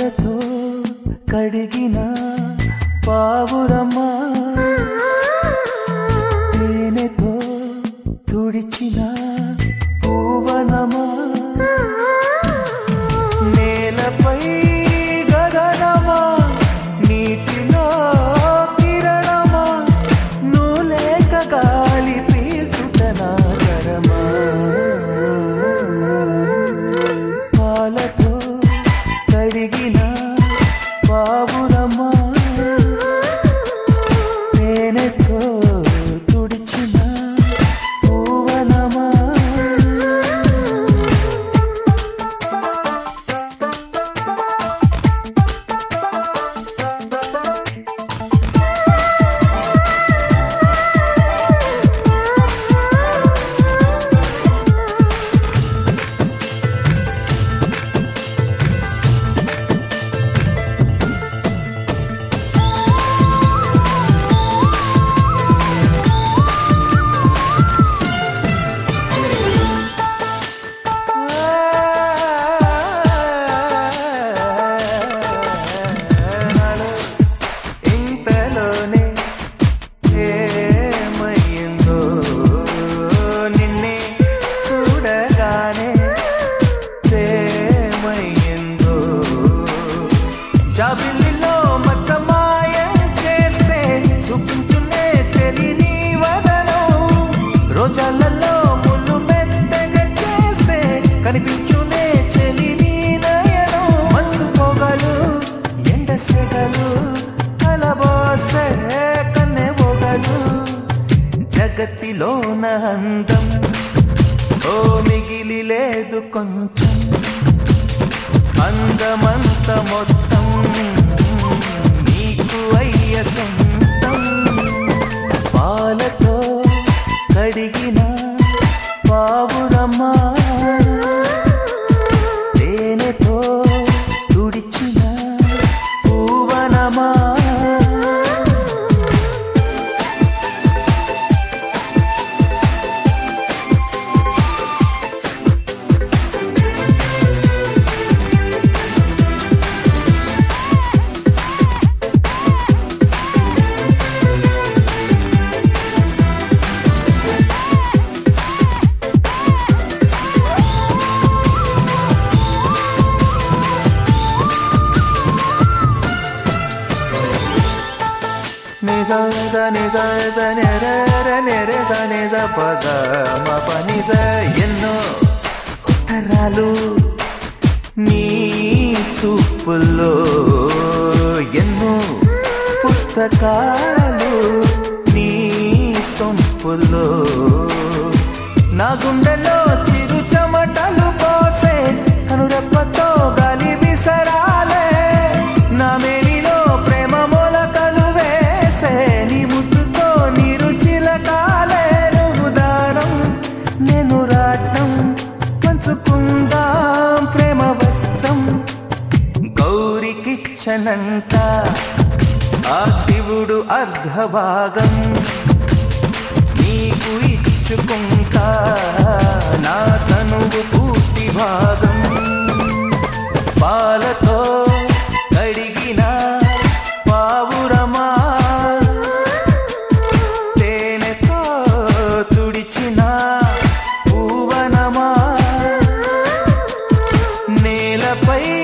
పాలతో కడిగిన పావురమ్మా తేనెతో తుడిచిన పూవనమా నేలపై గగనమా నీటిలో కిరణమా నువ్వు లేక గాలి పీల్చుటనాగరమా పాలతో కడిగిన పావురమా తేనెతో తుడిచిన పూవనమా ఇంతలోనే ఏమయ్యిందో నిన్నే చూడగానే ఏమయ్యిందో జాబిల్లిలో మచ్చమాయం చేస్తే చూపించునే చెలి నీ వదనం రోజాలలో ముళ్ళు మెత్తగా చేస్తే కనిపించునే చెలి నీ నయనం మంచు పొగలు ఎండ సెగలు కలబోస్తే కన్నె పొగలు జగతిలోన అందం ఓ మిగిలి లేదు కొంచెం అందమంత మొత్తం నీకు అయ్య సొంతం పాలతో కడిగిన పావురమ్మా తేనెతో తుడిచిన పూవనమా నిజ నిజ నెర నెరె నిజ పగ మ పని ఎన్నో తరాలు నీ చూపుల్లో ఎన్నో పుస్తకాలు నీ సొంపుల్లో నా గుండెలో చిరు చెమటలు పోసే కనురెప్పతో గాలి విసరాలే నా మేనిలో ప్రేమ మొలకలు వేసే నీ ముద్దుతో నీరు చిలకాలే నువ్వు దారం నేను రాటం పంచుకుందాం ప్రేమ వస్త్రం గౌరికిచ్చనంట ఆ శివుడు అర్ధభాగం నీకు ఇచ్చుకుంటా నా తనువు పూర్తి భాగం పాలతో కడిగిన పావురమా తేనెతో తుడిచిన పూవనమా నేలపై